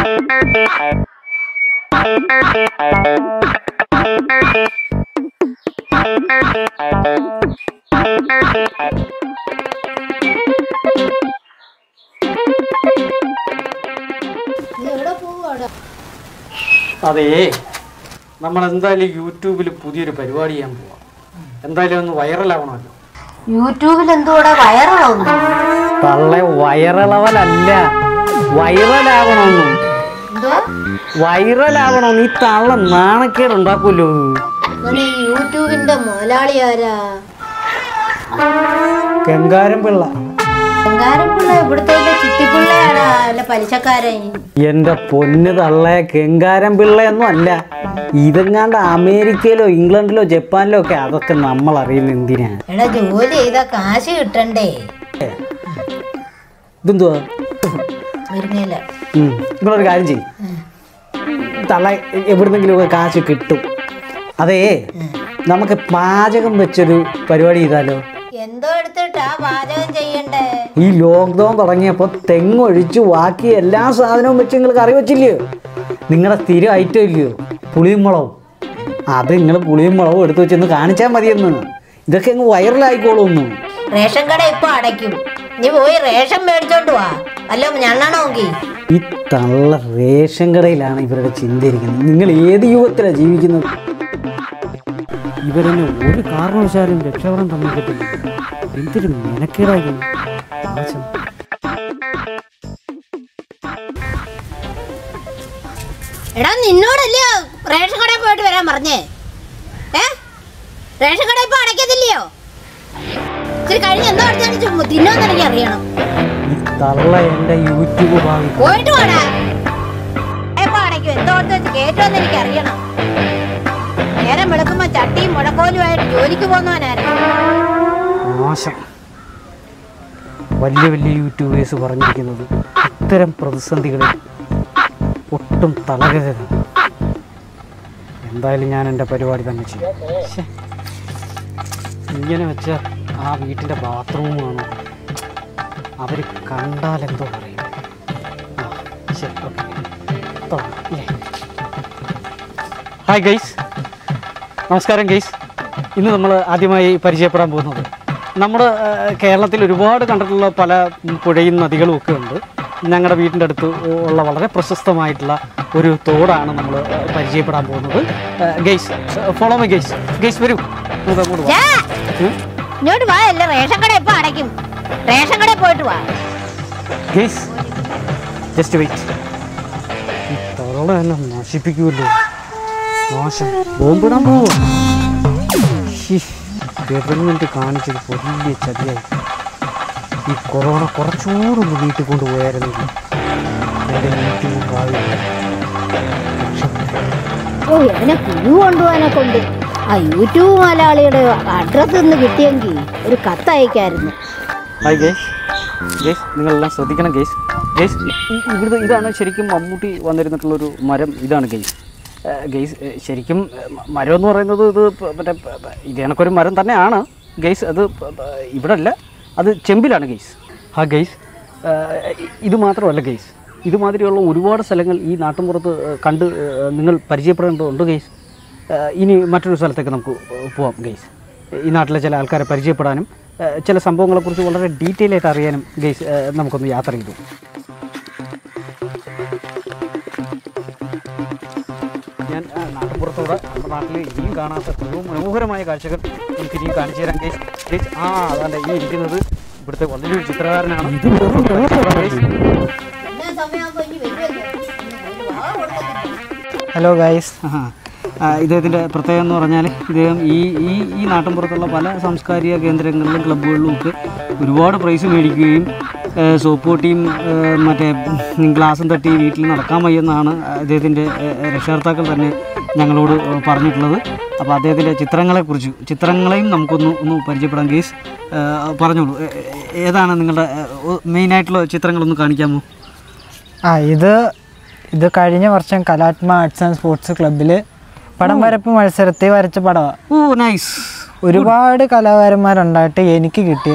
എവിടെ പോവാടാ അതേ നമ്മൾ എന്തായാലും യൂട്യൂബിൽ പുതിയൊരു പരിപാടി ചെയ്യാൻ പോവാം എന്തായാലും ഒന്ന് വൈറലാവണമല്ലോ യൂട്യൂബിൽ എന്തുകൂടെ വയറുകളൊന്നും തള്ളെ വൈറളവലല്ല വൈറലാവണമെന്നും എന്തോ വൈറലാവണമെന്ന് ഈ തള്ള നാണക്കേട് ഉണ്ടാക്കുമല്ലോ അങ്ങനെ ഈ യൂട്യൂബിന്റെ മുതലാളി ആരാ ഗംഗാരം പിള്ള ബംഗാരപ്പിള്ള ഇവിടുത്തെ ചിട്ടിപ്പിള്ളയാടാ അല്ല പലിശക്കാരൻ എന്റെ പൊന്ന് തള്ളെ ഗംഗാരം പിള്ളയൊന്നും അല്ല ഇതെങ്ങാണ്ട് അമേരിക്കയിലോ ഇംഗ്ലണ്ടിലോ ജപ്പാനിലോ ഒക്കെ അതൊക്കെ നമ്മൾ അറിയുന്ന എന്തിനാ എടാ ജോലി ചെയ്താ കാശ് കിട്ടണ്ടേ ഇതെന്തുവാ വരുന്നില്ല ഉം. നിങ്ങളൊരു കാര്യം ചെയ്യും തള്ള എവിടുന്നെങ്കിലും ഒക്കെ കാശ് കിട്ടും അതേ നമുക്ക് പാചകം വെച്ചൊരു പരിപാടി ചെയ്താലോ എന്തോ എടുത്തിട്ടാ പാചകം ചെയ്യണ്ടേ ഈ ലോക്ക്ഡൗൺ തുടങ്ങിയപ്പോൾ തെങ്ങൊഴിച്ച് ബാക്കി എല്ലാ സാധനവും വെച്ച് നിങ്ങൾ കറി വെച്ചില്ലയോ നിങ്ങളുടെ സ്ഥിരം ഐറ്റം ഇല്ലയോ പുളിയും മുളകും അത് നിങ്ങൾ പുളിയും മുളകും എടുത്ത് വെച്ചൊന്ന് കാണിച്ചാൽ മതിയെന്ന് ഇതൊക്കെ അങ്ങ് വൈറലായിക്കോളൂന്ന് റേഷൻ കട ഇപ്പൊ അടയ്ക്കും നീ പോയി റേഷൻ മേടിച്ചോണ്ട് വാ അല്ല ഞണ്ണണമെങ്കിൽ ഈ തള്ള റേഷൻ കടയിലാണ് ഇവരുടെ ചിന്ത ഇരിക്കുന്നത് നിങ്ങൾ ഏത് യുഗത്തിലാണ് ജീവിക്കുന്നത് ഇവരെന്നെ ഒരു കാരണവശാലും രക്ഷപ്പെടാൻ സമ്മതിക്കത്തില്ല എന്തൊരു മെനക്കേടായി ആവശ്യം എടാ നിന്നോടല്ലേ റേഷൻ കടയിൽ പോയിട്ട് വരാൻ പറഞ്ഞേ ഏ റേഷൻ കട ഇപ്പൊ അടയ്ക്കത്തില്ലയോ ഇച്ചിരി കഴിഞ്ഞ് എന്തോ അടിച്ചാലും തിന്നോന്ന് എനിക്ക് അറിയണം ഈ തള്ള എൻ്റെ യൂട്യൂബ് ഭാവി പോയിട്ട് പോടാ എപ്പോ അടയ്ക്കും എന്തോ അടുത്ത് വെച്ച് കേട്ടോന്ന് എനിക്ക് അറിയണം നേരം വെളുക്കുമ്പോ ചട്ടിയും മുഴക്കോലുമായിട്ട് ജോലിക്ക് പോകുന്നവനായിരുന്നു മോശം വലിയ വലിയ യൂട്യൂബേഴ്സ് പറഞ്ഞിരിക്കുന്നത് ഇത്തരം പ്രതിസന്ധികളിൽ ഒട്ടും തളരരുത് എന്തായാലും ഞാൻ എൻ്റെ പരിപാടി തന്നെ ചെയ്യും ശ്ശെ. ഇങ്ങനെ വെച്ച ആ വീട്ടിൻ്റെ ബാത്റൂമാണ് അവർ കണ്ടാലെന്തോ പറയും ആ, ശരി ഓക്കെ ഹായ് ഗൈസ് നമസ്കാരം ഗെയ്സ് ഇന്ന് നമ്മൾ ആദ്യമായി പരിചയപ്പെടാൻ പോകുന്നത് നമ്മുടെ ആ, കേരളത്തിൽ ഒരുപാട് കണ്ടിട്ടുള്ള പല പുഴയും നദികളും ഒക്കെ ഉണ്ട് ഞങ്ങളുടെ വീടിൻ്റെ അടുത്ത് ഉള്ള വളരെ പ്രശസ്തമായിട്ടുള്ള ഒരു തോടാണ് നമ്മൾ പരിചയപ്പെടാൻ പോകുന്നത് guys follow my guys guys വരൂ നമുക്ക് അങ്ങോട്ട് പോകാം ഉം? ഇങ്ങോട്ട് വാ അല്ലേ റേഷൻ കട എപ്പോ അടയ്ക്കും റേഷൻ കടയിൽ പോയിട്ട് വാ ഗെയ്സ് ജസ്റ്റ് വെയിറ്റ് ഈ തവള എന്നെ നശിപ്പിക്കുമല്ലോ മോശം ബോംബിടാൻ പോവോ ഗവൺമെൻറ് കാണിച്ചത് വലിയ ചതിയായി ഈ കൊറോണ കുറച്ചുകൂടൊന്ന് വീട്ടിൽ കൊണ്ടുപോയായിരുന്നെങ്കിൽ എൻ്റെ യൂട്യൂബ് ഭാവി ഓ എന്നെ കുരു കൊണ്ടുപോകാനെ കൊണ്ട് ആ യൂട്യൂബ് മലയാളിയുടെ അഡ്രസ് ഒന്ന് കിട്ടിയെങ്കിൽ ഒരു കത്തയക്കായിരുന്നു ഹായ് ഗേസ് ഗേസ് നിങ്ങളെല്ലാം ശ്രദ്ധിക്കണം ഗേസ് ഗേസ് ഇവിടുത്തെ ഇതാണ് ശരിക്കും മമ്മൂട്ടി വന്നിരുന്നിട്ടുള്ളൊരു മരം ഇതാണ് ഗേസ് ഗേസ് ശരിക്കും ഏ, മ- മരം എന്ന് പറയുന്നത് ഇത് പ- മറ്റേ പ- പ- ഇത് കണക്കൊരു മരം തന്നെയാണ് ഗേസ് അത് പ- പ- ഇവിടെ അല്ല അത് ചെമ്പിലാണ് ഗേസ് ആ ഗേസ് ഇത് മാത്രമല്ല ഗേസ് ഇതുമാതിരിയുള്ള ഒരുപാട് സ്ഥലങ്ങൾ ഈ നാട്ടിൻപുറത്ത് ഏ, കണ്ട് ഏ, നിങ്ങൾ പരിചയപ്പെടേണ്ടതുണ്ട് ഗേസ് ഏഹ് ഇനി മറ്റൊരു സ്ഥലത്തേക്ക് നമുക്ക് പോവാം ഗെയ്സ് ഈ നാട്ടിലെ ചില ആൾക്കാരെ പരിചയപ്പെടാനും ഏഹ് ചില സംഭവങ്ങളെക്കുറിച്ച് വളരെ ഡീറ്റെയിൽ ആയിട്ട് അറിയാനും ഗെയ്സ് ഏഹ് നമുക്കൊന്ന് യാത്ര ചെയ്തു ഞാൻ ആ, നാട്ടിൻപുറത്തൂടെ നമ്മുടെ നാട്ടിൽ ഇനിയും കാണാത്ത എത്രയോ മനോഹരമായ കാഴ്ചകൾ എനിക്ക് ഇനിയും കാണിച്ചു തരാം ഗെയ്സ് ഗെയ്സ് ആ അതാണ്ട് ഈ ഇരിക്കുന്നത് ഇവിടുത്തെ വലിയൊരു ചിത്രകാരനാണ് ഗെയ്സ്, ഹലോ ഗൈസ് ഇദ്ദേഹത്തിൻ്റെ പ്രത്യേകത എന്ന് പറഞ്ഞാൽ ഇദ്ദേഹം ഈ ഈ ഈ നാട്ടിൻപുറത്തുള്ള പല സാംസ്കാരിക കേന്ദ്രങ്ങളിലും ക്ലബ്ബുകളിലും ഒക്കെ ഒരുപാട് പ്രൈസ് മേടിക്കുകയും ഏഹ് സോപ്പ് പൊട്ടിയും ഏഹ് മറ്റേ ഗ്ലാസും തട്ടി വീട്ടിൽ നടക്കാൻ വയ്യെന്നാണ് അദ്ദേഹത്തിൻ്റെ ഏഹ് രക്ഷകർത്താക്കൾ തന്നെ ഞങ്ങളോട് പറഞ്ഞിട്ടുള്ളത് അപ്പോൾ അദ്ദേഹത്തിൻ്റെ ചിത്രങ്ങളെക്കുറിച്ച് ചിത്രങ്ങളെയും നമുക്കൊന്ന് ഒന്ന് പരിചയപ്പെടാം ഗേസ് പറഞ്ഞോളൂ ഏ- ഏ- ഏതാണ് നിങ്ങളുടെ മെയിനായിട്ടുള്ള ചിത്രങ്ങളൊന്ന് കാണിക്കാമോ ആ ഇത് ഇത് കഴിഞ്ഞ വർഷം കലാത്മ ആർട്സ് ആൻഡ് സ്പോർട്സ് ക്ലബ്ബിൽ പടം വരപ്പ് മത്സരത്തിൽ വരച്ച പടമാണ് ഓ നൈസ് ഒരുപാട് കലാകാരന്മാരുണ്ടായിട്ട് എനിക്ക് കിട്ടിയ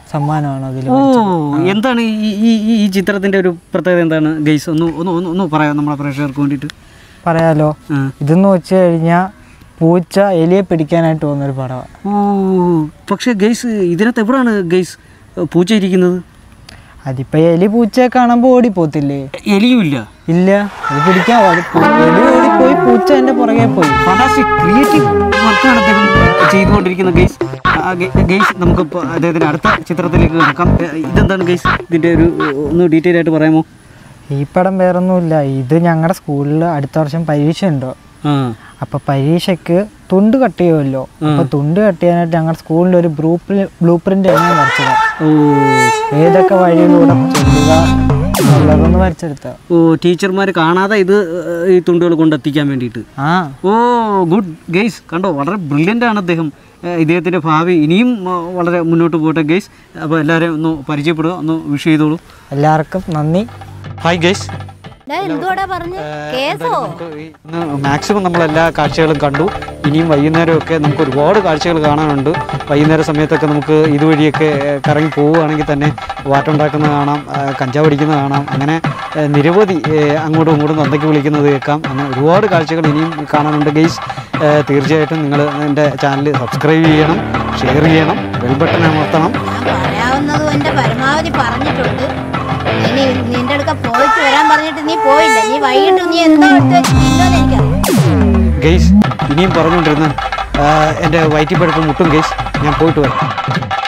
സമ്മാനമാണ് അതിൽ ഓ എന്താണ് ഈ ഈ ഈ ഈ ചിത്രത്തിന്റെ ഒരു പ്രത്യേകത എന്താണ് ഗെയ്സ് ഒന്ന് ഒന്ന് ഒന്ന് ഒന്ന് പറയാം നമ്മളെ പ്രേക്ഷകർക്ക് വേണ്ടിയിട്ട് പറയാലോ ആ. ഇതെന്ന് വെച്ച് കഴിഞ്ഞാൽ പൂച്ച എലിയെ പിടിക്കാനായിട്ട് പോകുന്നൊരു പടമാണ് ഓ പക്ഷേ ഗെയ്സ് ഇതിനകത്ത് എവിടെയാണ് ഗെയ്സ് പൂച്ച ഇരിക്കുന്നത് അതിപ്പോൾ എലി പൂച്ചയെ കാണുമ്പോൾ ഓടിപ്പോത്തില്ലേ എലിയും ഇല്ല ഇല്ല അത് പിടിക്കാൻ അത് പോ- എലി ഓടിപ്പോയി പൂച്ച എൻ്റെ പുറകെ പോയി ഫാന്റാസ്റ്റിക് ക്രിയേറ്റീവ് വർക്കാണ് അദ്ദേഹം ചെയ്തുകൊണ്ടിരിക്കുന്നത് ഗെയ്സ് ഗെയ്സ് നമുക്കിപ്പോൾ അദ്ദേഹത്തിൻ്റെ അടുത്ത ചിത്രത്തിലേക്ക് കിടക്കാം ഇതെന്താണ് ഗെയ്സ് ഇതിൻ്റെ ഒരു ഒന്ന് ഡീറ്റെയിൽ ആയിട്ട് പറയാമോ ഈ പടം വേറൊന്നുമില്ല ഇത് ഞങ്ങളുടെ സ്കൂളിൽ അടുത്ത വർഷം പരീക്ഷ ഉണ്ടോ ആ അപ്പോൾ പരീക്ഷയ്ക്ക് തുണ്ട് കട്ട് ചെയ്യുമല്ലോ അപ്പോൾ തുണ്ട് കട്ട് ചെയ്യാനായിട്ട് ഞങ്ങളുടെ സ്കൂളിൽ ഒരു ബ്ലൂ ബ്ലൂ പ്രിൻ്റ് എങ്ങനെ വരച്ചത് ഓ ഏതൊക്കെ വഴിയിലൂടെ ചെല്ലുക എന്നുള്ളതൊന്ന് വരച്ചെടുത്ത ഓ ടീച്ചർമാർ കാണാതെ ഇത് ഏഹ്, ഈ തുണ്ടുകൾ കൊണ്ടെത്തിക്കാൻ വേണ്ടിയിട്ട് ആ ഓ ഗുഡ് ഗെയ്സ് കണ്ടോ വളരെ ബ്രില്യൻ്റ് ആണ് അദ്ദേഹം ഏഹ്, ഇദ്ദേഹത്തിൻ്റെ ഭാവി ഇനിയും ഏഹ്, വളരെ മുന്നോട്ട് പോകട്ടെ ഗെയ്സ് അപ്പോൾ എല്ലാവരെയും ഒന്ന് പരിചയപ്പെടുക ഒന്ന് വിഷ് ചെയ്തോളൂ എല്ലാവർക്കും നന്ദി ഹായ് ഗെയ്സ് ഞാൻ എന്തുവാടാ പറഞ്ഞ് കേസോ ഇന്ന് മാക്സിമം നമ്മൾ എല്ലാ കാഴ്ചകളും കണ്ടു ഇനിയും വൈകുന്നേരമൊക്കെ നമുക്ക് ഒരുപാട് കാഴ്ചകൾ കാണാനുണ്ട് വൈകുന്നേര സമയത്തൊക്കെ നമുക്ക് ഇതുവഴിയൊക്കെ ഏഹ്, കറങ്ങി പോവുകയാണെങ്കിൽ തന്നെ വാറ്റുണ്ടാക്കുന്നത് കാണാം ഏഹ്, കഞ്ചാവ് അടിക്കുന്നത് കാണാം അങ്ങനെ ഏഹ്, നിരവധി ഏഹ്, അങ്ങോട്ടും ഇങ്ങോട്ടും തന്തയ്ക്ക് വിളിക്കുന്നത് കേൾക്കാം അങ്ങനെ ഒരുപാട് കാഴ്ചകൾ ഇനിയും കാണാനുണ്ട് ഗെയ്സ് ഏഹ്, തീർച്ചയായിട്ടും നിങ്ങൾ എൻ്റെ ചാനൽ സബ്സ്ക്രൈബ് ചെയ്യണം ഷെയർ ചെയ്യണം ബെൽ ബട്ടൺ അമർത്തണം ഞാൻ പറയാവുന്നതും എന്റെ പരമാവധി പറഞ്ഞിട്ടുണ്ട് ഇനി നിന്റെ അടുക്ക പോയിട്ട് വരാൻ പറഞ്ഞിട്ട് നീ പോയില്ല നീ വൈകിട്ട് നീ എന്തോ എടുത്ത് വെച്ചിട്ടുണ്ടോന്ന് എനിക്കറിയാം ഗെയ്സ് ഇനിയും പറഞ്ഞുകൊണ്ടിരുന്ന എൻ്റെ വയറ്റിപ്പഴുപ്പ് മുട്ടും ഗെയ്സ് ഞാൻ പോയിട്ട് വരാം